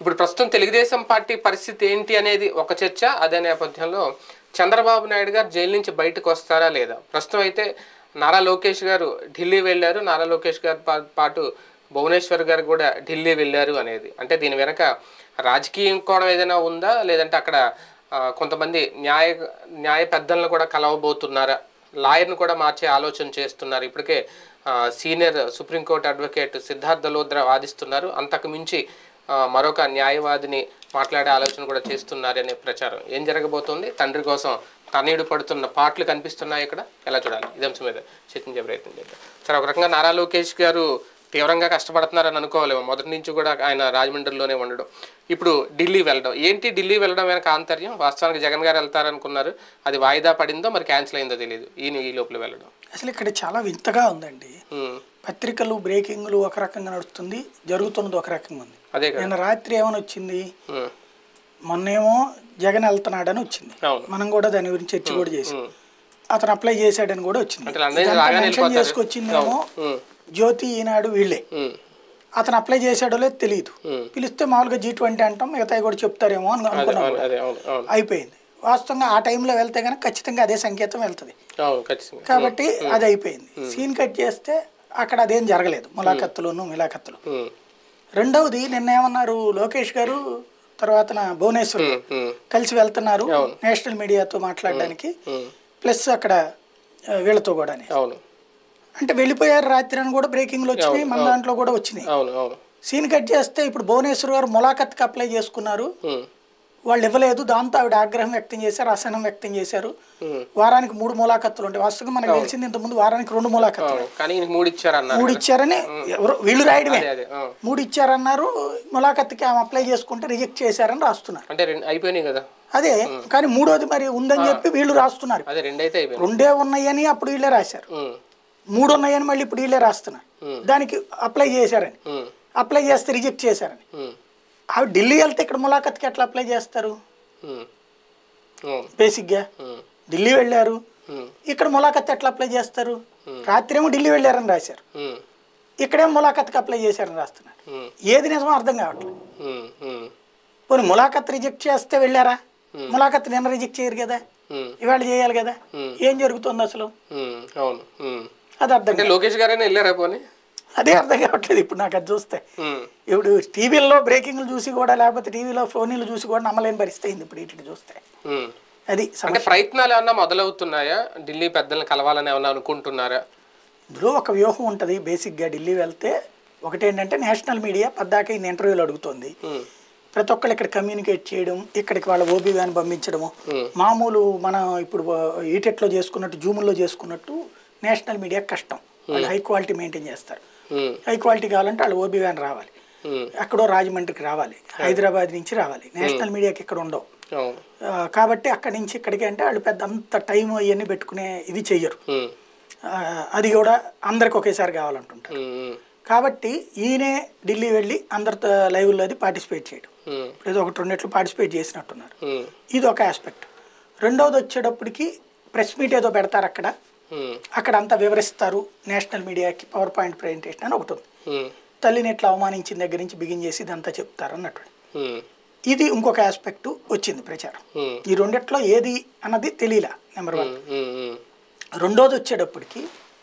ఇప్పుడు ప్రస్తుతం తెలుగుదేశం పార్టీ పరిస్థితి ఏంటి అనేది ఒక చర్చ అదే నేపథ్యంలో చంద్రబాబు నాయుడు గారు జైలు నుంచి బయటకు వస్తారా లేదా ప్రస్తుతం అయితే నారా లోకేష్ గారు ఢిల్లీ వెళ్ళారు నారా లోకేష్ గారి పా- పాటు భువనేశ్వర్ గారు కూడా ఢిల్లీ వెళ్ళారు అనేది అంటే దీని వెనక రాజకీయం కూడా ఏదైనా ఉందా లేదంటే అక్కడ ఆ, కొంతమంది న్యాయ న్యాయ పెద్దలను కూడా కలవబోతున్నారా లాయర్ను కూడా మార్చే ఆలోచన చేస్తున్నారు ఇప్పటికే ఆ, senior supreme court advocate Siddhartha Luthra వాదిస్తున్నారు అంతకు మించి ఆ, మరొక న్యాయవాదిని మాట్లాడే ఆలోచన కూడా చేస్తున్నారనే ప్రచారం ఏం జరగబోతోంది తండ్రి కోసం తనయుడు పడుతున్న పాటలు కనిపిస్తున్నాయి ఇక్కడ ఎలా చూడాలి ఇదే అంశం మీద చర్చించే ప్రయత్నం చేద్దాం సరే ఒక రకంగా నారా లోకేష్ గారు తీవ్రంగా కష్టపడుతున్నారని అనుకోవాలి మొదటి నుంచి కూడా ఆయన రాజమండ్రిలోనే ఉండడం ఇప్పుడు ఢిల్లీ వెళ్ళడం ఏంటి ఢిల్లీ వెళ్ళడం వెనక ఆంతర్యం వాస్తవానికి జగన్ గారు వెళ్తారనుకున్నారు అది వాయిదా పడిందో మరి క్యాన్సిల్ అయిందో తెలియదు ఈయన ఈ లోపల వెళ్ళడం అసలు ఇక్కడ చాలా వింతగా ఉందండి ఉమ్, పత్రికలు బ్రేకింగ్లు ఒక రకంగా నడుస్తుంది జరుగుతున్నది ఒక రకంగా ఉంది అదే కదా నిన్న రాత్రి ఏమని వచ్చింది ఉమ్, మొన్నేమో జగన్ వెళ్తున్నాడని వచ్చింది అవును మనం కూడా దాని గురించి చర్చ కూడా చేసాం ఉమ్, అతను అప్లై చేశాడని కూడా వచ్చింది అంటే అందరూ ఇదంతా రాగానే మెన్షన్ వెళ్ళిపోతారు. చేసుకొచ్చిందేమో ఉమ్, జ్యోతి ఈనాడు వీళ్ళే ఉమ్, అతను అప్లై చేశాడో లేదు తెలియదు ఉమ్. పిలిస్తే మామూలుగా జీ ట్వంటీ అంటాం మిగతాయి కూడా చెప్తారేమో అని అదే అనుకున్నాం అవును అదే అవును అవును అయిపోయింది వాస్తవంగా ఆ టైంలో వెళ్తే కనుక ఖచ్చితంగా అదే సంకేతం వెళ్తుంది అవును ఖచ్చితంగా కాబట్టి అది అయిపోయింది సీన్ కట్ చేస్తే అక్కడ అదేం జరగలేదు ములాఖత్తులును మిలాఖత్తులు ఉమ్, రెండవది నిన్న ఏమన్నారు లోకేష్ గారు తర్వాత నా భువనేశ్వర్ గారు ఉమ్, ఉమ్, కలిసి వెళ్తున్నారు నేషనల్ మీడియాతో మాట్లాడడానికి ఉమ్, ప్లస్ అక్కడ ఆ, వీళ్ళతో కూడా అవును అంటే వెళ్ళిపోయారు రాత్రి అని కూడా బ్రేకింగ్లు వచ్చినాయి మన దాంట్లో కూడా వచ్చినాయి అవును అవును సీన్ కట్ చేస్తే ఇప్పుడు భువనేశ్వర్ గారు ములాఖత్కి అప్లై చేసుకున్నారు ఉమ్, వాళ్ళు ఇవ్వలేదు దాంతో ఆవిడ ఆగ్రహం వ్యక్తం చేశారు అసహనం వ్యక్తం చేశారు ఉమ్, వారానికి మూడు ములాఖత్తులు ఉంటాయి వాస్తవంగా మనకు తెలిసింది ఇంతకుముందు వారానికి రెండు ములాఖత్తులు అవును కానీ ఈయనకి మూడు ఇచ్చారన్నారు మూడు ఇచ్చారని ఎవరు వీళ్ళు రాయడమే అదే అదే ఆ. మూడు ఇచ్చారన్నారు ములాఖత్కి ఆమె అప్లై చేసుకుంటే రిజెక్ట్ చేశారని రాస్తున్నారు అంటే రెండు అయిపోయినాయి కదా అదే కానీ మూడోది మరి ఉందని చెప్పి వీళ్ళు రాస్తున్నారు అదే రెండు అయితే అయిపోయినాయి రెండే ఉన్నాయని అప్పుడు వీళ్ళే రాశారు ఉమ్, మూడు ఉన్నాయని మళ్ళీ ఇప్పుడు వీళ్ళే రాస్తున్నారు దానికి అప్లై చేశారని ఉమ్, అప్లై చేస్తే రిజెక్ట్ చేశారని ఉమ్, అవి ఢిల్లీ వెళ్తే ఇక్కడ ములాఖత్కి ఎట్లా అప్లై చేస్తారు ఉమ్, అవును బేసిక్గా ఉమ్, ఢిల్లీ వెళ్ళారు ఉమ్, ఇక్కడ ములాఖత్ ఎట్లా అప్లై చేస్తారు రాత్రి ఏమో ఢిల్లీ వెళ్ళారని రాశారు ఉమ్, ఇక్కడేమో ములాఖత్కి అప్లై చేశారని రాస్తున్నారు ఉమ్, ఏది నిజమో అర్థం కావట్లేదు ఉమ్, ఉమ్, పోనీ ములాఖత్ రిజెక్ట్ చేస్తే వెళ్ళారా ములాఖత్ నిన్న రిజెక్ట్ చేయరు కదా ఉమ్, ఇవాళ చేయాలి కదా ఏం జరుగుతుంది అసలు ఉమ్, అవును ఉమ్. అది అర్థం అంటే లోకేష్ గారైనా వెళ్ళారా పోనీ అదే అర్థం కావట్లేదు ఇప్పుడు నాకు అది చూస్తే ఉమ్, ఇప్పుడు టీవీల్లో బ్రేకింగ్లు చూసి కూడా లేకపోతే టీవీలో ఫోన్లు చూసి కూడా నమ్మలేని పరిస్థితి అయింది ఇప్పుడు ఇటు చూస్తే ఉమ్. అది సమస్య అంటే ప్రయత్నాలు ఏమన్నా మొదలవుతున్నాయా ఢిల్లీ పెద్దలను కలవాలని ఏమన్నా అనుకుంటున్నారా ఇందులో ఒక వ్యూహం ఉంటుంది బేసిక్గా ఢిల్లీ వెళ్తే ఒకటేంటంటే నేషనల్ మీడియా పద్దాక ఈ ఇంటర్వ్యూలు అడుగుతుంది ఉమ్, ప్రతి ఒక్కళ్ళు ఇక్కడ కమ్యూనికేట్ చేయడం ఇక్కడికి వాళ్ళ ఓబీ వ్యాన్ పంపించడము మామూలు మనం ఇప్పుడు ఈటెట్లో చేసుకున్నట్టు జూముల్లో చేసుకున్నట్టు నేషనల్ మీడియా కష్టం వాళ్ళు హై క్వాలిటీ మెయింటైన్ చేస్తారు ఉమ్, హై క్వాలిటీ కావాలంటే వాళ్ళు ఓబీ వ్యాన్ రావాలి ఉమ్, ఎక్కడో రాజమండ్రికి రావాలి హైదరాబాద్ నుంచి రావాలి నేషనల్ మీడియాకి ఇక్కడ ఉండవు అవును ఆ, కాబట్టి అక్కడి నుంచి ఇక్కడికి అంటే వాళ్ళు పెద్ద అంత టైం అవన్నీ పెట్టుకునే ఇది చెయ్యరు ఉమ్, ఆ, అది కూడా అందరికి ఒకేసారి కావాలంటుంటారు ఉమ్, ఉమ్, కాబట్టి ఈయనే ఢిల్లీ వెళ్ళి అందరితో లైవ్లో అది పార్టిసిపేట్ చేయడం ఉమ్, ఇప్పుడు ఏదో ఒకటి రెండిట్లు పార్టిసిపేట్ చేసినట్టున్నారు ఉమ్, ఇది ఒక ఆస్పెక్ట్ రెండవది వచ్చేటప్పటికి ప్రెస్ మీట్ ఏదో పెడతారు అక్కడ ఉమ్, అక్కడ అంతా వివరిస్తారు నేషనల్ మీడియాకి పవర్ పాయింట్ ప్రజెంటేషన్ అని ఒకటి ఉంది ఉమ్, తల్లిని ఎట్లా అవమానించిన దగ్గర నుంచి బిగిన్ చేసి ఇదంతా చెప్తారు అన్నట్టు ఉమ్, ఇది ఇంకొక ఆస్పెక్ట్ వచ్చింది ప్రచారం ఉమ్, ఈ రెండిట్లో ఏది అన్నది తెలియలా నెంబర్ వన్ ఉమ్, ఉమ్, రెండోది వచ్చేటప్పటికి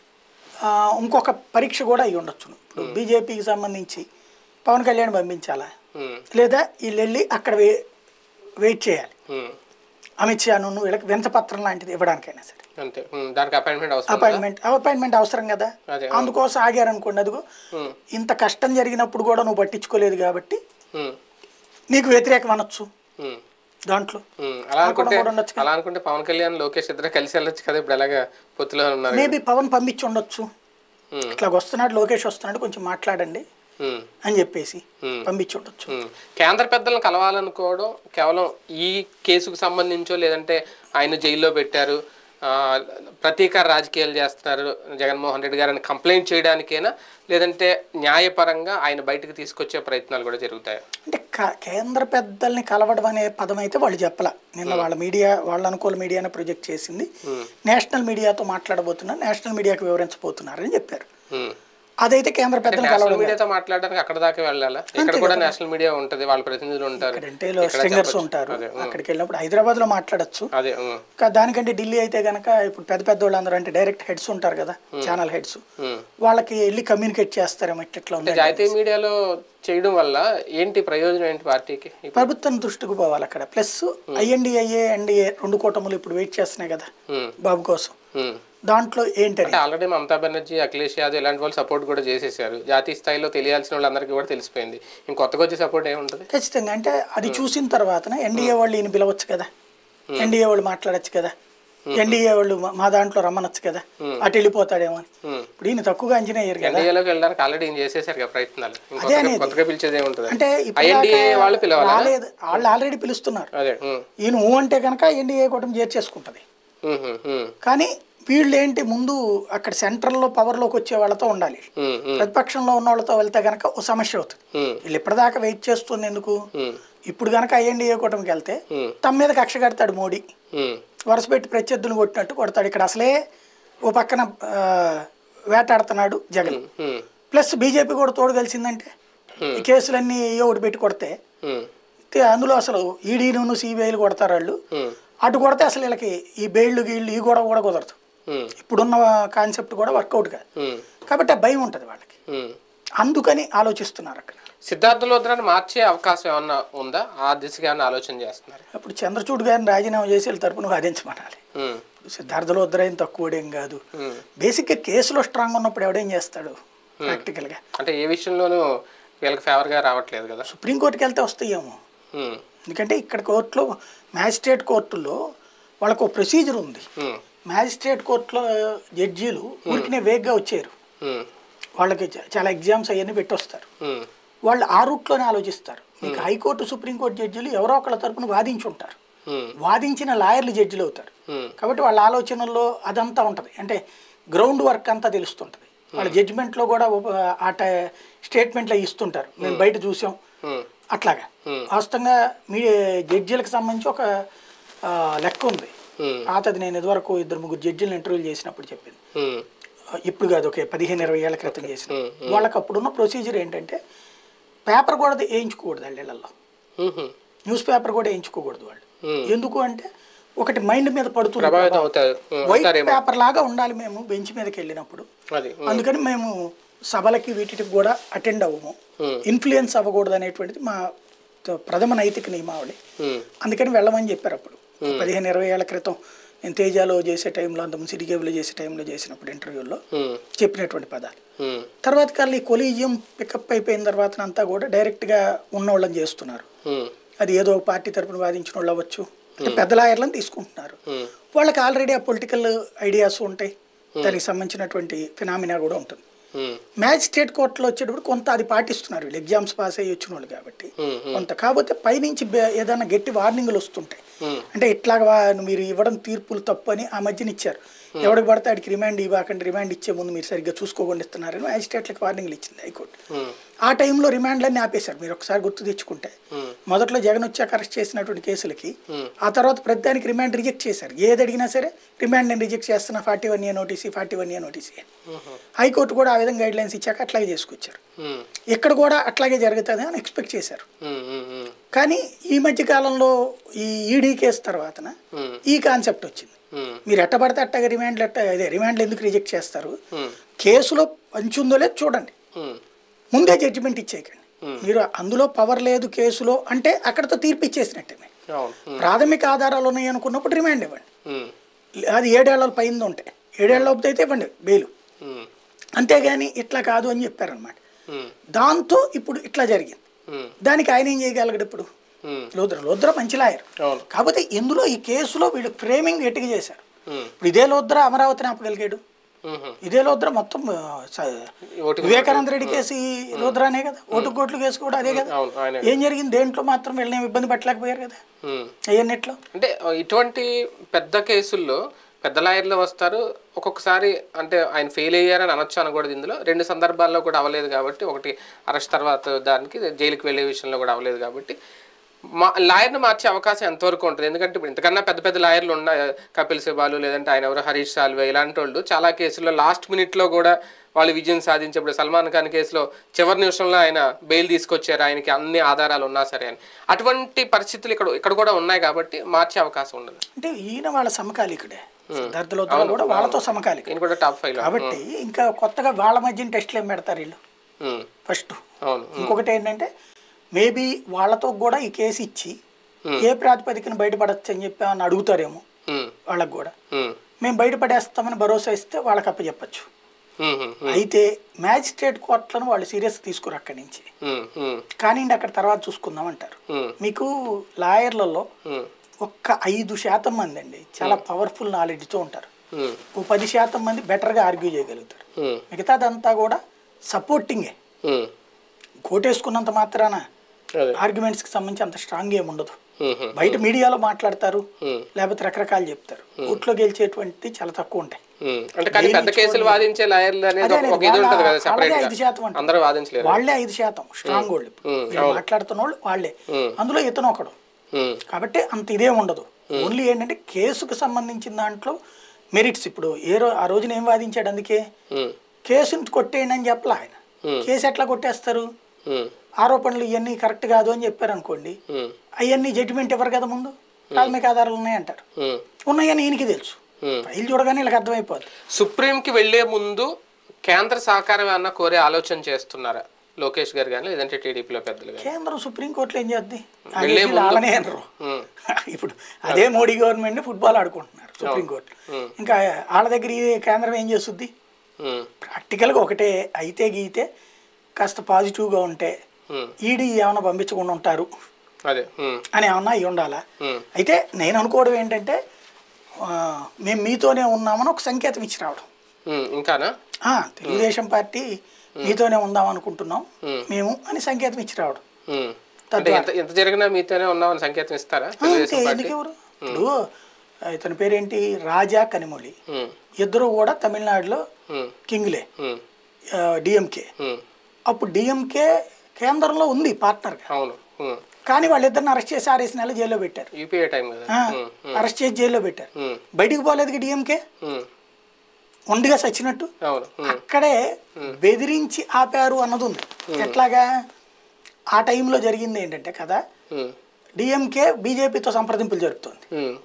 ఆ, ఇంకొక పరీక్ష కూడా అయి ఉండొచ్చు ఇప్పుడు బీజేపీకి సంబంధించి పవన్ కళ్యాణ్ పంపించాలా ఉమ్, లేదా వీళ్ళు వెళ్ళి అక్కడ వే వెయిట్ చేయాలి ఉమ్, అమిత్ షాను వీళ్ళకి వింతపత్రం లాంటిది ఇవ్వడానికైనా సరే అంతే ఉమ్, దానికి అపాయింట్మెంట్ అవసరం ఉందా? అపాయింట్మెంట్ అపాయింట్మెంట్ అవసరం కదా అదే, అందుకోసం ఆగారనుకోండి అదిగో ఉమ్, ఇంత కష్టం జరిగినప్పుడు కూడా నువ్వు పట్టించుకోలేదు కాబట్టి ఉమ్, నీకు వ్యతిరేకం అనొచ్చు ఉమ్, దాంట్లో ఉమ్, అలా అనుకుంటే కూడా ఉండొచ్చు అలా అనుకుంటే పవన్ కళ్యాణ్ లోకేష్ ఇద్దరు కలిసి వెళ్ళొచ్చు కదా ఇప్పుడు ఎలాగా పొత్తులో ఉన్నారు మేబీ పవన్ పంపించి ఉండొచ్చు ఉమ్, ఇట్లా వస్తున్నాడు లోకేష్ వస్తున్నాడు కొంచెం మాట్లాడండి ఉమ్, అని చెప్పేసి Hmm. పంపించి ఉండొచ్చు ఉమ్. కేంద్ర పెద్దలను కలవాలనుకోవడం కేవలం ఈ కేసుకు సంబంధించో లేదంటే ఆయన జైల్లో పెట్టారు ఆ, ప్రతీకార రాజకీయాలు చేస్తున్నారు జగన్మోహన్ రెడ్డి గారిని కంప్లైంట్ చేయడానికేనా లేదంటే న్యాయపరంగా ఆయన బయటకు తీసుకొచ్చే ప్రయత్నాలు కూడా జరుగుతాయి అంటే క- కేంద్ర పెద్దల్ని కలవడం అనే పదం అయితే వాళ్ళు చెప్పల నిన్న వాళ్ళ మీడియా వాళ్ళ అనుకూల మీడియానే ప్రొజెక్ట్ చేసింది నేషనల్ మీడియాతో మాట్లాడబోతున్నారు నేషనల్ మీడియాకి వివరించబోతున్నారని చెప్పారు అదైతే కేంద్ర పెద్దలు నేషనల్ కలవడం మీడియాతో మాట్లాడడానికి అక్కడ దాకా వెళ్ళాలా ఇక్కడ కూడా నేషనల్ మీడియా ఉంటది వాళ్ళ ప్రతినిధులు ఉంటారు అంటే స్ట్రింగర్స్ ఉంటారు అక్కడికి వెళ్ళినప్పుడు హైదరాబాద్ లో మాట్లాడొచ్చు అదే ఉమ్, కా- దానికంటే ఢిల్లీ అయితే గనక ఇప్పుడు పెద్ద పెద్ద వాళ్ళందరూ అంటే డైరెక్ట్ హెడ్స్ ఉంటారు కదా ఛానల్ హెడ్స్ ఉమ్. వాళ్ళకి వెళ్ళి కమ్యూనికేట్ చేస్తారేమో ఇట్లా ఉంది జాతీయ మీడియాలో చేయడం వల్ల ఏంటి ప్రయోజనం ఏంటి పార్టీకి ప్రభుత్వం దృష్టికి పోవాలి అక్కడ ప్లస్ ఐఎన్డిఐఏ ఎన్డీఏ రెండు కూటములు ఇప్పుడు వెయిట్ చేస్తున్నాయి కదా ఉమ్, బాబు కోసం ఉమ్. దాంట్లో ఏంటని అంటే ఆల్రెడీ మమతా బెనర్జీ అఖిలేష్ యాదవ్ ఇలాంటి వాళ్ళు సపోర్ట్ కూడా చేసేసారు జాతీయ స్థాయిలో తెలియాల్సిన వాళ్ళందరికీ కూడా తెలిసిపోయింది ఇంకొత్తగా వచ్చే సపోర్ట్ ఏముంటుంది ఖచ్చితంగా అంటే అది చూసిన తర్వాతన ఎన్డీఏ వాళ్ళు ఈయన పిలవచ్చు కదా ఎన్డీఏ వాళ్ళు మాట్లాడచ్చు కదా ఎన్డీఏ వాళ్ళు మా- మా దాంట్లో రమ్మనొచ్చు కదా అటు వెళ్ళిపోతాడేమో అని ఉమ్. ఇప్పుడు ఈయన తక్కువగా అంచనా వేయరు కదా ఎన్డీఏలోకి వెళ్ళడానికి ఆల్రెడీ ఏం చేసేసారు కదా ప్రయత్నాలు ఇంకొత్తగా కొత్తగా పిలిచేది ఏముంటుంది అంటే ఇప్పుడు ఐఎన్డీఏ దాకా వాళ్ళు పిలవాలి రాలేదు వాళ్ళు ఆల్రెడీ పిలుస్తున్నారు అదే ఉమ్, ఈయన ఊ అంటే కనుక ఎన్డీఏ కూటమి చేర్చేసుకుంటది ఉమ్, ఉమ్, ఉమ్, కానీ వీళ్ళు ఏంటి ముందు అక్కడ సెంట్రల్లో పవర్లోకి వచ్చే వాళ్ళతో ఉండాలి ఉమ్, ఉమ్, ప్రతిపక్షంలో ఉన్న వాళ్ళతో వెళ్తే కనుక ఓ సమస్య అవుతుంది ఉమ్, వీళ్ళు ఇప్పటిదాకా వెయిట్ చేస్తుంది ఎందుకు ఉమ్, ఇప్పుడు కనుక ఐఎన్డీఏ కూటమికి వెళ్తే ఉమ్, తమ మీద కక్ష కడతాడు మోడీ ఉమ్, వరుస పెట్టి ప్రత్యర్థులు కొట్టినట్టు కొడతాడు ఇక్కడ అసలే ఓ పక్కన ఆ, వేటాడుతున్నాడు జగన్ ఉమ్, ప్లస్ బీజేపీ కూడా తోడు కలిసిందంటే ఈ కేసులన్నీ ఏ ఒకటి పెట్టి కొడితే ఉమ్, తే- అందులో అసలు ఈడీను సిబిఐలు కొడతారు వాళ్ళు ఉమ్, అటు కొడితే అసలు వీళ్ళకి ఈ బెయిళ్ళు గీళ్ళు ఈ గొడవ కూడా కుదరదు ఉమ్, ఇప్పుడున్న కాన్సెప్ట్ కూడా వర్కౌట్ కాదు ఉమ్, కాబట్టి ఆ భయం ఉంటుంది వాళ్ళకి ఉమ్. అందుకని ఆలోచిస్తున్నారు అక్కడ సిద్ధార్థ లోద్రాన్ని మార్చే అవకాశం ఏమన్నా ఉందా ఆ దిశగా ఏమన్నా ఆలోచన చేస్తున్నారు అప్పుడు చంద్రచూడ్ గారిని రాజీనామా చేసి వీళ్ళ తరపున వాదించమనాలి ఉమ్, సిద్ధార్థలో వద్దరైన తక్కువడేం కాదు ఉమ్. బేసిక్గా కేసులో స్ట్రాంగ్ ఉన్నప్పుడు ఎవడేం చేస్తాడు ప్రాక్టికల్గా అంటే ఏ విషయంలోనూ వీళ్ళకి ఫేవర్గా రావట్లేదు కదా సుప్రీంకోర్టుకి వెళ్తే వస్తాయేమో ఉమ్, ఎందుకంటే ఇక్కడ కోర్టులో మ్యాజిస్ట్రేట్ కోర్టులో వాళ్ళకు ప్రొసీజర్ ఉంది ఉమ్, మ్యాజిస్ట్రేట్ కోర్టులో జడ్జీలు ఊరికినే వేగ్గా వచ్చారు ఉమ్, వాళ్ళకి చ- చాలా ఎగ్జామ్స్ అవన్నీ పెట్టొస్తారు ఉమ్, వాళ్ళు ఆ రూట్లోనే ఆలోచిస్తారు మీకు హైకోర్టు సుప్రీంకోర్టు జడ్జిలు ఎవరో ఒకళ్ళ తరపున వాదించి ఉంటారు ఉమ్, వాదించిన లాయర్లు జడ్జిలు అవుతారు ఉమ్, కాబట్టి వాళ్ళ ఆలోచనల్లో అదంతా ఉంటుంది అంటే గ్రౌండ్ వర్క్ అంతా తెలుస్తుంటుంది వాళ్ళ జడ్జిమెంట్లో కూడా ఒక- ఆ స్టేట్మెంట్లో ఇస్తుంటారు మేము బయట చూసాం ఉమ్, అట్లాగా వాస్తవంగా మీ జడ్జీలకు సంబంధించి ఒక ఆ, లెక్క ఉంది ఉమ్, పాతది నేను ఇదివరకు ఇద్దరు ముగ్గురు జడ్జిలను ఇంటర్వ్యూ చేసినప్పుడు చెప్పింది ఉమ్, ఇప్పుడు కాదు ఒక పదిహేను ఇరవై ఏళ్ల క్రితం చేసిన వాళ్ళకి అప్పుడున్న ప్రొసీజర్ ఏంటంటే పేపర్ కూడా వేయించుకోకూడదు వాళ్ళ ఇళ్లలో ఉమ్, న్యూస్ పేపర్ కూడా వేయించుకోకూడదు వాళ్ళు Hmm. ఎందుకు అంటే ఒకటి మైండ్ మీద పడుతుంది ప్రభావితం అవుతారు ఉమ్, వైట్ అవుతారేమో పేపర్ లాగా ఉండాలి మేము బెంచ్ మీదకి వెళ్ళినప్పుడు అది ఉమ్, అందుకని మేము సభలకి వీటికి కూడా అటెండ్ అవ్వము Hmm. ఇన్ఫ్లుయెన్స్ అవ్వకూడదు అనేటువంటిది మా త- ప్రథమ నైతిక నియమావళి ఉమ్, అందుకని వెళ్ళమని చెప్పారు అప్పుడు పదిహేను ఇరవై ఏళ్ల క్రితం నేను తేజాలో చేసే టైంలో అంత సిటీ కేబుల్లో చేసే టైంలో చేసినప్పుడు ఇంటర్వ్యూల్లో ఉమ్, చెప్పినటువంటి పదాలు ఉమ్, తర్వాత కాళ్ళు ఈ కొలీజియం పికప్ అయిపోయిన తర్వాత అంతా కూడా డైరెక్ట్గా ఉన్నోళ్ళని చేస్తున్నారు ఉమ్, అది ఏదో ఒక పార్టీ తరపున వాదించిన వాళ్ళు అవ్వచ్చు అంటే పెద్ద లాయర్లను తీసుకుంటున్నారు ఉమ్, వాళ్ళకి ఆల్రెడీ ఆ పొలిటికల్ ఐడియాస్ ఉంటాయి దానికి సంబంధించినటువంటి ఫినామినా కూడా ఉంటుంది ఉమ్, మ్యాజిస్ట్రేట్ కోర్టులో వచ్చేటప్పుడు కొంత అది పాటిస్తున్నారు వీళ్ళు ఎగ్జామ్స్ పాస్ అయ్యి వచ్చిన వాళ్ళు కాబట్టి ఉమ్, కొంత కాకపోతే పైనుంచి బే- ఏదైనా గట్టి వార్నింగ్లు వస్తుంటాయి ఉమ్, అంటే ఇట్లాగా వా- మీరు ఇవ్వడం తీర్పులు తప్పు అని ఆ మధ్యన ఇచ్చారు ఎవరికి పడితే ఆడికి రిమాండ్ ఇవ్వకండి రిమాండ్ ఇచ్చే ముందు మీరు సరిగ్గా చూసుకోకుండా ఇస్తున్నారని మ్యాజిస్ట్రేట్లకు వార్నింగ్లు ఇచ్చింది హైకోర్టు ఉమ్, ఆ టైంలో రిమాండ్లన్నీ ఆపేశారు మీరు ఒకసారి గుర్తు తెచ్చుకుంటే ఉమ్, మొదట్లో జగన్ వచ్చాక అరెస్ట్ చేసినటువంటి కేసులకి Hmm. ఆ తర్వాత ప్రతిదానికి రిమాండ్ రిజెక్ట్ చేశారు ఏది అడిగినా సరే రిమాండ్ నేను రిజెక్ట్ చేస్తున్నా forty one year notice forty one year notice అని ఉమ్, హైకోర్టు కూడా ఆ విధంగా గైడ్ లైన్స్ ఇచ్చాక అట్లాగే చేసుకొచ్చారు ఉమ్, ఇక్కడ కూడా అట్లాగే జరుగుతుంది అని ఎక్స్పెక్ట్ చేశారు ఉమ్, ఉమ్, ఉమ్, కానీ ఈ మధ్య కాలంలో ఈ ఈడీ కేసు తర్వాతన ఉమ్, ఈ కాన్సెప్ట్ వచ్చింది ఉమ్, మీరు ఎట్ట పడితే అట్టగా రిమాండ్లు ఎట్ట అదే రిమాండ్లు ఎందుకు రిజెక్ట్ చేస్తారు ఉమ్, కేసులో పంచుందో లేదో చూడండి ఉమ్, ముందే జడ్జిమెంట్ ఇచ్చేయకండి మీరు అందులో పవర్ లేదు కేసులో అంటే అక్కడతో తీర్పు ఇచ్చేసినట్టే మీరు అవును ఉమ్, ప్రాథమిక ఆధారాలు ఉన్నాయి అనుకున్నప్పుడు రిమాండ్ ఇవ్వండి ఉమ్, అది ఏడేళ్ల పైన ఉంటే ఏడేళ్ల లోపు అయితే ఇవ్వండి బెయిల్ ఉమ్, అంతేగాని ఇట్లా కాదు అని చెప్పారనమాట ఉమ్, దాంతో ఇప్పుడు ఇట్లా జరిగింది ఉమ్, దానికి ఆయన ఏం చేయగలగడు ఇప్పుడు ఉమ్, లోద్ర లోద్ర మంచి లాయర్ అవును కాకపోతే ఇందులో ఈ కేసులో వీళ్ళు ఫ్రేమింగ్ గట్టిగా చేశారు ఉమ్, ఇప్పుడు ఇదే లోద్ర అమరావతిని ఆపగలిగాడు ఉమ్, ఇదే లోద్ర మొత్తం ఆ, స- ఓటుకు వివేకానంద రెడ్డి కేసు ఈ లోద్రానే కదా ఓటు కోట్లు కేసు కూడా అదే కదా అవును ఆయన ఏం జరిగింది దేంట్లో మాత్రం వీళ్ళని ఏమి ఇబ్బంది పెట్టలేకపోయారు కదా ఉమ్. అయ్యన్నిట్లో అంటే ఇటువంటి పెద్ద కేసుల్లో పెద్ద లాయర్లు వస్తారు ఒక్కొక్కసారి అంటే ఆయన ఫెయిల్ అయ్యారని అనొచ్చు అనకూడదు ఇందులో రెండు సందర్భాల్లో కూడా అవ్వలేదు కాబట్టి ఒకటి అరెస్ట్ తర్వాత దానికి జైలుకి వెళ్ళే విషయంలో కూడా అవ్వలేదు కాబట్టి మా లాయర్ని మార్చే అవకాశం ఎంతవరకు ఉంటుంది ఎందుకంటే ఇప్పుడు ఇంతకన్నా పెద్ద పెద్ద లాయర్లు ఉన్న కపిల్ సిబాలు లేదంటే ఆయన ఎవరు హరీష్ సాల్వే ఇలాంటి వాళ్ళు చాలా కేసుల్లో లాస్ట్ మినిట్లో కూడా వాళ్ళు విజయం సాధించేప్పుడు సల్మాన్ ఖాన్ కేసులో చివరి నిమిషంలో ఆయన బెయిల్ తీసుకొచ్చారు ఆయనకి అన్ని ఆధారాలు ఉన్నా సరే అని అటువంటి పరిస్థితులు ఇక్కడ ఇక్కడ కూడా ఉన్నాయి కాబట్టి మార్చే అవకాశం ఉండదు అంటే ఈయన వాళ్ళ సమకాలికుడే సిద్ధార్థ లోత్రా కూడా వాళ్ళతో సమకాలిక ఈయన కూడా టాప్ ఫైవ్ కాబట్టి ఇంకా కొత్తగా వాళ్ళ మధ్యన టెస్ట్లు ఏం పెడతారు వీళ్ళు ఫస్ట్ అవును ఇంకొకటి ఏంటంటే మేబీ వాళ్ళతో కూడా ఈ కేసు ఇచ్చి ఏ ప్రాతిపదికన బయటపడచ్చు అని చెప్పి అని అడుగుతారేమో ఉమ్, వాళ్ళకు కూడా ఉమ్, మేము బయటపడేస్తామని భరోసా ఇస్తే వాళ్ళకి అప్పచెప్పచ్చు ఉమ్, ఉమ్, అయితే మ్యాజిస్ట్రేట్ కోర్టులను వాళ్ళు సీరియస్ తీసుకురు అక్కడి నుంచి ఉమ్, ఉమ్, కానీ అక్కడ తర్వాత చూసుకుందాం అంటారు ఉమ్, మీకు లాయర్లలో ఉమ్, ఒక్క ఐదు శాతం మంది అండి చాలా పవర్ఫుల్ నాలెడ్జ్తో ఉంటారు ఉమ్, ఓ పది శాతం మంది బెటర్గా ఆర్గ్యూ చేయగలుగుతారు ఉమ్, మిగతాదంతా కూడా సపోర్టింగే ఉమ్. కోటేసుకున్నంత మాత్రాన అదే ఆర్గ్యుమెంట్స్కి సంబంధించి అంత స్ట్రాంగ్ ఏమి ఉండదు ఉమ్, ఉమ్, బయట మీడియాలో మాట్లాడతారు ఉమ్, లేకపోతే రకరకాలు చెప్తారు కోర్టులో గెలిచేటువంటిది చాలా తక్కువ ఉంటాయి ఉమ్. అంటే కానీ పెద్ద కేసులు వాదించే లాయర్లు అనేది అదే ఒక- ఒక ఇది వాళ్ళ- ఉంటుంది కదా వాళ్ళదే సెపరేట్ ఐదు శాతం అంటారు. అందరూ వాదించలేరు వాళ్ళే ఐదు శాతం స్ట్రాంగ్ వాళ్ళు ఇప్పుడు ఉమ్, వీళ్ళు మాట్లాడుతున్న వాళ్ళు వాళ్ళే ఉమ్. అందులో ఇతను ఒకడు ఉమ్, కాబట్టి అంత ఇదే ఉండదు ఓన్లీ ఏంటంటే కేసుకు సంబంధించిన దాంట్లో మెరిట్స్ ఇప్పుడు ఏ రో ఆ రోజున ఏం వాదించాడు అందుకే ఉమ్, కేసుని కొట్టేయండి అని చెప్పలే ఆయన Hmm. కేసు ఎట్లా కొట్టేస్తారు ఉమ్, ఆరోపణలు ఇవన్నీ కరెక్ట్ కాదు అని చెప్పారు అనుకోండి ఉమ్, అవన్నీ జడ్జిమెంట్ ఎవరు కదా ముందు ప్రాథమిక ఆధారాలు ఉన్నాయంటారు ఉమ్, ఉన్నాయని ఈయనకి తెలుసు ఉమ్. ఫైల్ చూడగానే వీళ్ళకి అర్థమైపోద్ది సుప్రీంకి వెళ్లే ముందు కేంద్ర సహకారం ఏమన్నా కోరే ఆలోచన చేస్తున్నారా లోకేష్ గారు కానీ లేదంటే టీడీపీలో పెద్దలు కానీ కేంద్రం సుప్రీంకోర్టులో ఏం చేద్ది వెళ్ళే ముందు- అలానే అనరు ఉమ్, ఇప్పుడు అదే మోడీ గవర్నమెంట్ ఫుట్బాల్ ఆడుకుంటున్నారు సుప్రీంకోర్టు Hmm. ఇంకా వాళ్ళ దగ్గర ఈ కేంద్రం ఏం చేస్తుంది ఉమ్, ప్రాక్టికల్గా ఒకటే అయితే గీతే కాస్త పాజిటివ్గా ఉంటే ఉమ్, ఈడీ ఏమైనా పంపించకుండా ఉంటారు అదే ఉమ్, అని ఏమన్నా అయి ఉండాలా ఉమ్, అయితే నేను అనుకోవడం ఏంటంటే ఆ, మేము మీతోనే ఉన్నామని ఒక సంకేతం ఇచ్చి రావడం ఉమ్, ఇంకానా ఆ, తెలుగుదేశం పార్టీ మీతోనే ఉందాం అనుకుంటున్నాం మేము అని సంకేతం ఇచ్చి రావడం ఉమ్. అంటే ఎంత ఎంత జరిగినా మీతోనే ఉన్నామని సంకేతం ఇస్తారా అంతే తెలుగుదేశం పార్టీ ఎందుకు ఎవరు ఇప్పుడు ఇతని పేరేంటి రాజా కనిమొళి ఉమ్, ఇద్దరు కూడా తమిళనాడులో ఉమ్, కింగ్లే ఉమ్, డిఎంకే ఉమ్, అప్పుడు డిఎంకే కేంద్రంలో ఉంది పార్ట్నర్గా అవును ఉమ్, కానీ వాళ్ళిద్దరిని అరెస్ట్ చేసి ఆరేసి నెలలు జైల్లో పెట్టారు యూపీఏ టైం కదా ఆ, ఉమ్, అరెస్ట్ చేసి జైల్లో పెట్టారు ఉమ్, బయటికి పోలేదు డిఎంకే ఉమ్, ఉండిగా సచ్చినట్టు అవును ఉమ్, అక్కడే బెదిరించి ఆపారు అన్నది ఉంది ఎట్లాగా ఆ టైంలో జరిగింది ఏంటంటే కదా ఉమ్, డిఎంకే బీజేపీతో సంప్రదింపులు జరుపుతోంది ఉమ్,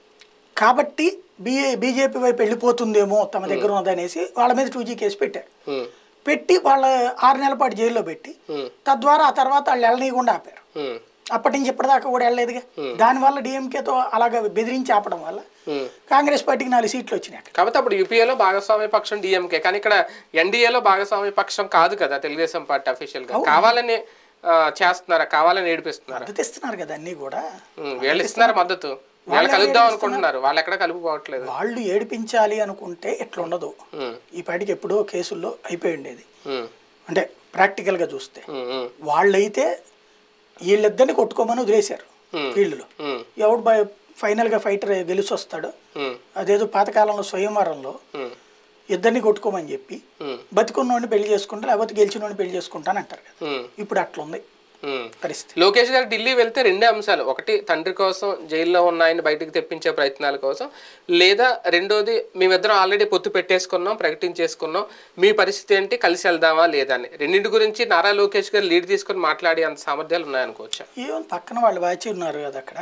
కాబట్టి బీఏ బీజేపీ వైపు వెళ్ళిపోతుందేమో తమ దగ్గర ఉన్నదనేసి వాళ్ళ మీద టూ జీ కేసు పెట్టారు ఉమ్, పెట్టి వాళ్ళ ఆరు నెలల పాటు జైల్లో పెట్టి ఉమ్, తద్వారా ఆ తర్వాత వాళ్ళు వెళ్ళనీయకుండా ఆపారు ఉమ్, అప్పటి నుంచి ఇప్పటిదాకా కూడా వెళ్ళలేదుగా దానివల్ల డిఎంకేతో అలాగ బెదిరించి ఆపడం వల్ల ఉమ్. కాంగ్రెస్ పార్టీకి నాలుగు సీట్లు వచ్చినాయి అక్కడ. కాబట్టి అప్పుడు యూపీఏలో భాగస్వామ్య పక్షం డిఎంకే కానీ ఇక్కడ ఎన్డీఏలో భాగస్వామ్య పక్షం కాదు కదా తెలుగుదేశం పార్టీ అఫీషియల్ గా కావాలని ఆ, చేస్తున్నారా కావాలని ఏడిపిస్తున్నారా మద్దతు ఇస్తున్నారు కదా అన్నీ కూడా ఉమ్, వీళ్ళు ఇస్తున్నారు మద్దతు వాళ్ళు కలుద్దాం అనుకుంటున్నారు వాళ్ళు ఎక్కడ కలుపుకోవట్లేదు వాళ్ళు ఏడిపించాలి అనుకుంటే ఎట్లా ఉండదు ఉమ్, ఈ పాటికి ఎప్పుడో కేసుల్లో అయిపోయి ఉండేది ఉమ్, అంటే ప్రాక్టికల్గా చూస్తే ఉమ్, ఉమ్, వాళ్ళైతే వీళ్ళిద్దరిని కొట్టుకోమని వదిలేశారు Hmm. ఫీల్డ్లో ఉమ్, ఎవడు బై ఫైనల్గా ఫైటర్ గెలిచి వస్తాడో ఉమ్, అదేదో పాతకాలంలో స్వయంవరంలో ఉమ్, ఇద్దరిని కొట్టుకోమని చెప్పి ఉమ్, బతుకున్నోడిని పెళ్లి చేసుకుంటా లేకపోతే గెలిచినోడిని పెళ్లి చేసుకుంటాను అంటారు కదా ఉమ్, ఇప్పుడు అట్లా ఉంది ఉమ్. పరిస్థితి లోకేష్ గారు ఢిల్లీ వెళ్తే రెండే అంశాలు ఒకటి తండ్రి కోసం జైల్లో ఉన్న ఆయన బయటకు తెప్పించే ప్రయత్నాల కోసం లేదా రెండోది మేమిద్దరం ఆల్రెడీ పొత్తు పెట్టేసుకున్నాం ప్రకటించేసుకున్నాం మీ పరిస్థితి ఏంటి కలిసి వెళ్దామా లేదా అని రెండింటి గురించి నారా లోకేష్ గారు లీడ్ తీసుకొని మాట్లాడే అంత సామర్థ్యాలు ఉన్నాయనుకోవచ్చా ఏమో పక్కన వాళ్ళు వాచి ఉన్నారు కదా అక్కడ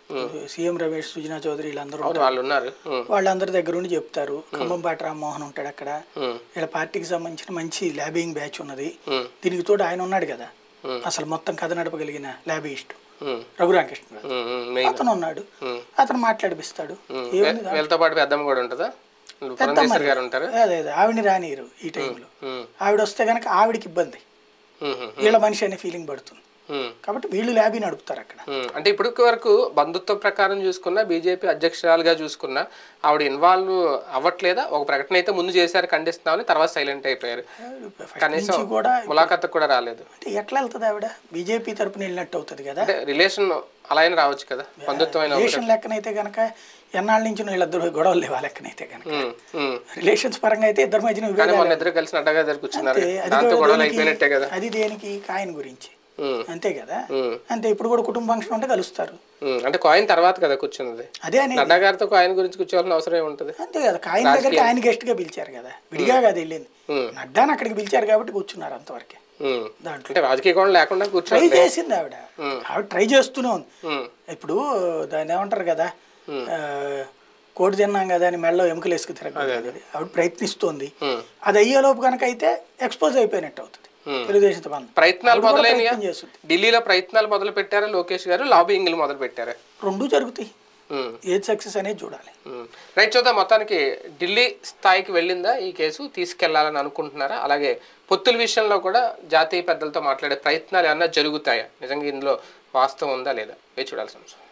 సీఎం రమేష్ సుజనా చౌదరి వీళ్ళందరూ అవును వాళ్ళు ఉన్నారు ఉమ్, వాళ్ళందరి దగ్గర ఉండి చెప్తారు ఖమ్మంపాటి రామ్మోహన్ ఉంటాడు అక్కడ ఉమ్, వీళ్ళ పార్టీకి సంబంధించిన మంచి ల్యాబింగ్ బ్యాచ్ ఉన్నది ఉమ్, దీనికి తోడు ఆయన ఉన్నాడు కదా Hmm. అసలు మొత్తం కథ నడపగలిగిన ల్యాబిస్ట్ ఉమ్, రఘురామకృష్ణ ఉమ్, ఉమ్, మెయిన్ అతను ఉన్నాడు ఉమ్. అతను మాట్లాడిపిస్తాడు ఉమ్, ఏముంది వీ- వీళ్ళతో పాటు పెద్దమ్మ కూడా ఉంటుందా పురంధేశ్వరి గారు ఉంటారు అదే అదే ఆవిడని రానియరు ఈ టైంలో ఉమ్, ఆవిడ వస్తే కనుక ఆవిడకి ఇబ్బంది ఉమ్, ఉమ్, వీళ్ళ మనిషి అనే ఫీలింగ్ పడుతుంది ఉమ్. కాబట్టి వీళ్ళు ల్యాబీ నడుపుతారు అక్కడ ఉమ్, అంటే ఇప్పటి వరకు బంధుత్వ ప్రకారం చూసుకున్నా బీజేపీ అధ్యక్షురాలుగా చూసుకున్నా ఆవిడ ఇన్వాల్వ్ అవ్వట్లేదా ఒక ప్రకటన అయితే ముందు చేశారు ఖండిస్తున్నామని తర్వాత సైలెంట్ అయిపోయారు ఫస్ట్ కనీసం నుంచి కూడా ములాఖత్ కూడా రాలేదు అంటే ఎట్లా వెళ్తుంది ఆవిడ బీజేపీ తరపున వెళ్ళినట్టు అవుతుంది కదా అంటే రిలేషన్ అలా అయినా రావచ్చు కదా బంధుత్వమైన రిలేషన్ లెక్కనైతే కనుక ఎన్నాళ్ళ నుంచి వీళ్ళిద్దరు గొడవలు లేవు ఆ లెక్కనైతే కనుక ఉమ్, ఉమ్. రిలేషన్స్ పరంగా అయితే ఇద్దరి మధ్యన కానీ విభేదాలు మొన్న ఇద్దరు కలిసి అడ్డగా కూర్చున్నారు అంతే. అది దాంతో కూడా గొడవలు దేనికి? అయిపోయినట్టే కదా అది దేనికి కాయన్ గురించి ఉమ్, అంతే కదా ఉమ్, అంతే ఇప్పుడు కూడా కుటుంబ ఫంక్షన్ ఉంటే కలుస్తారు ఉమ్. అంటే కాయిన్ తర్వాత కదా కూర్చున్నది అదే అనేది నడ్డా గారితో కాయిన్ గురించి కూర్చోవాల్సిన అవసరం ఏముంటుంది అంతే కదా కాయన దగ్గరికి ఆయన గెస్ట్ గా పిలిచారు కదా విడిగా కాదు వెళ్ళింది ఉమ్. నడ్డాని అక్కడికి పిలిచారు కాబట్టి కూర్చున్నారు అంతవరకే ఉమ్. దాంట్లో అంటే రాజకీయ కోణం లేకుండా ట్రై కూర్చోండి చేసింది ఆవిడ ఆవిడ ట్రై చేస్తూనే ఉంది ఉమ్, ఇప్పుడు దాన్ని ఏమంటారు కదా ఆ, కోడి తిన్నాం కదా అని మెడలో ఎముకలు వేసుకు తిరగదు ఆవిడ ప్రయత్నిస్తోంది ఉమ్. అది అయ్యేలోపు కనుక అయితే ఎక్స్పోజ్ అయిపోయినట్టు అవుతుంది తెలుగుదేశం బంధం ప్రయత్నాలు ఆవిడ కూడా మొదలైనయా ప్రయత్నం చేస్తుంది ఢిల్లీలో ప్రయత్నాలు మొదలు పెట్టారా లోకేష్ గారు లాబింగ్లు మొదలు పెట్టారా రెండు జరుగుతాయి ఉమ్, ఏది సక్సెస్ అనేది చూడాలి ఉమ్. రైట్ చూద్దాం మొత్తానికి ఢిల్లీ స్థాయికి వెళ్ళిందా ఈ కేసు తీసుకెళ్లాలని అనుకుంటున్నారా అలాగే పొత్తుల విషయంలో కూడా జాతీయ పెద్దలతో మాట్లాడే ప్రయత్నాలు ఏమన్నా జరుగుతాయా నిజంగా ఇందులో వాస్తవం ఉందా లేదా వేచి చూడాల్సిన అంశం